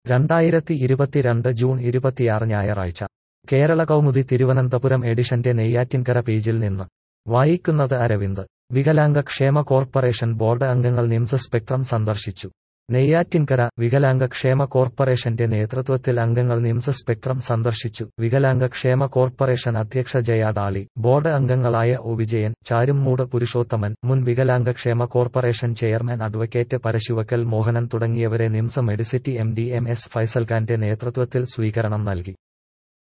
രണ്ടായിരത്തി ഇരുപത്തിരണ്ട് ജൂൺ ഇരുപത്തിയാറ് ഞായറാഴ്ച കേരള കൗമുദി തിരുവനന്തപുരം എഡിഷന്റെ നെയ്യാറ്റിൻകര പേജിൽ നിന്ന് വായിക്കുന്നത് അരവിന്ദ് വികലാംഗ ക്ഷേമ കോർപ്പറേഷൻ ബോർഡ് അംഗങ്ങൾ നിംസ് സ്പെക്ട്രം സന്ദർശിച്ചു നെയ്യാറ്റിൻകര വികലാംഗ ക്ഷേമ കോർപ്പറേഷന്റെ നേതൃത്വത്തിൽ അംഗങ്ങൾ നിംസ് സ്പെക്ട്രം സന്ദർശിച്ചു വികലാംഗ ക്ഷേമ കോർപ്പറേഷൻ അധ്യക്ഷ ജയ ഡാളി ബോർഡ് അംഗങ്ങളായ ഒ വിജയൻ ചാരുംമൂട് പുരുഷോത്തമൻ മുൻ വികലാംഗ ക്ഷേമ corporation chairman advocate Parassuvakkal Mohanan തുടങ്ങിയവരെ NIMS Medicity M D M S ഫൈസൽഖാന്റെ നേതൃത്വത്തിൽ സ്വീകരണം നൽകി